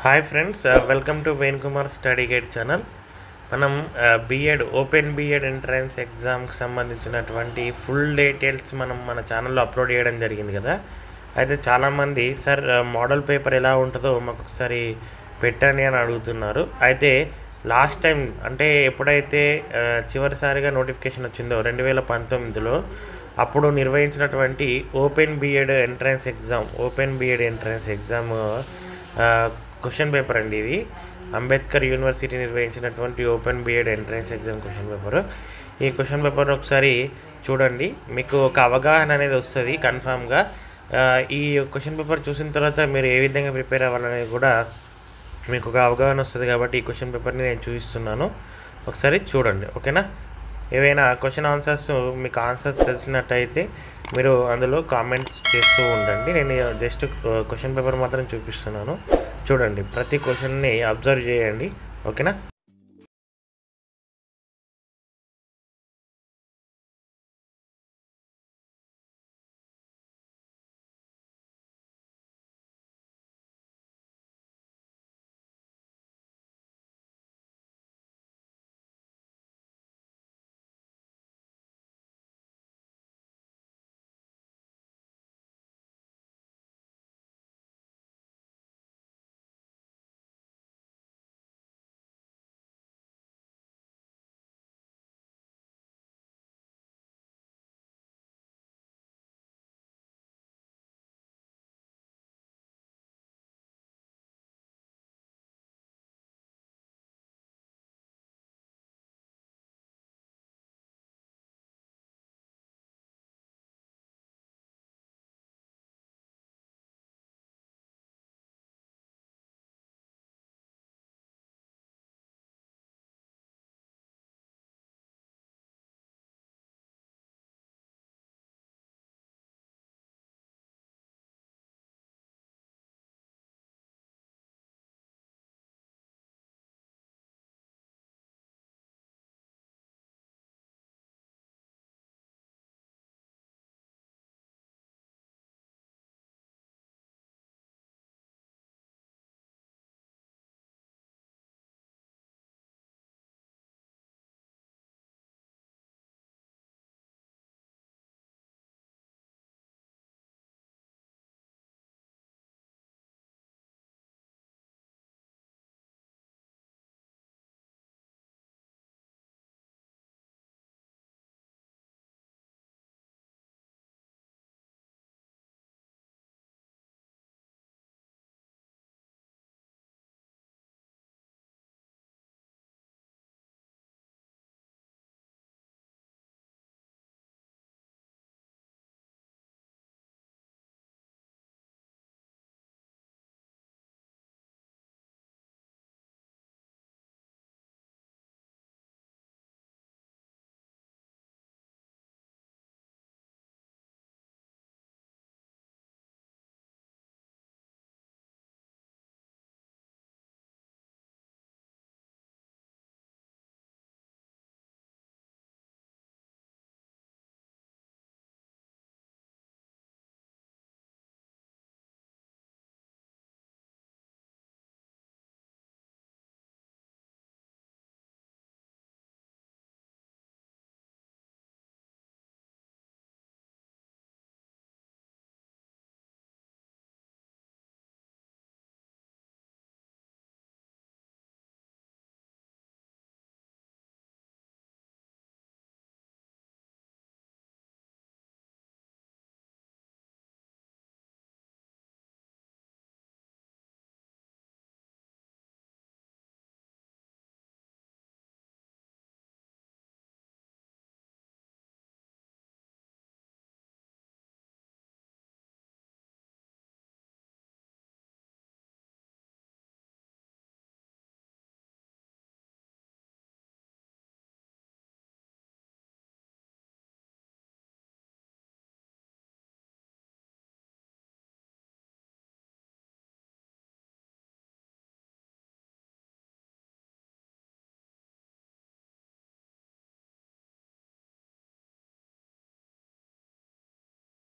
Hi friends welcome to Venu Kumar study guide channel మనం B Ed open B Ed entrance ఎగ్జామ్కి సంబంధించినటువంటి full details మనం మన ఛానల్లో అప్లోడ్ చేయడం జరిగింది కదా అయితే చాలామంది సార్ మోడల్ పేపర్ ఎలా ఉంటుందో మాకు ఒకసారి పెట్టండి అని అడుగుతున్నారు అయితే లాస్ట్ టైం అంటే ఎప్పుడైతే ఆ, చివరిసారిగా నోటిఫికేషన్ వచ్చిందో రెండు వేల పంతొమ్మిదిలో అప్పుడు నిర్వహించినటువంటి open B Ed entrance exam open B Ed entrance exam question paper అండి ఇది అంబేద్కర్ యూనివర్సిటీ నిర్వహించినటువంటి open B Ed entrance exam question paper ఈ క్వశ్చన్ పేపర్ ఒకసారి చూడండి మీకు ఒక అవగాహన అనేది వస్తుంది కన్ఫామ్గా ఈ క్వశ్చన్ పేపర్ చూసిన తర్వాత మీరు ఏ విధంగా ప్రిపేర్ అవ్వాలనేది కూడా మీకు ఒక అవగాహన వస్తుంది కాబట్టి ఈ క్వశ్చన్ పేపర్ని నేను చూపిస్తున్నాను ఒకసారి చూడండి ఓకేనా ఏవైనా క్వశ్చన్ ఆన్సర్స్ మీకు ఆన్సర్స్ తెలిసినట్టయితే మీరు అందులో కామెంట్స్ చేస్తూ ఉండండి నేను జస్ట్ క్వశ్చన్ పేపర్ మాత్రం చూపిస్తున్నాను చూడండి ప్రతి క్వశ్చన్ని అబ్జర్వ్ చేయండి ఓకేనా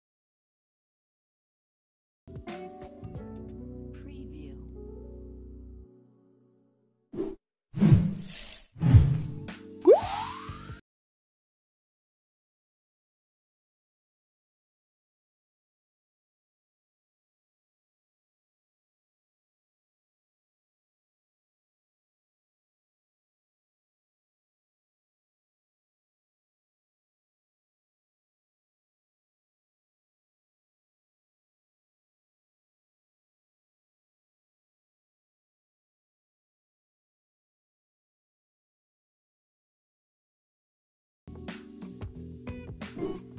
Preview. you.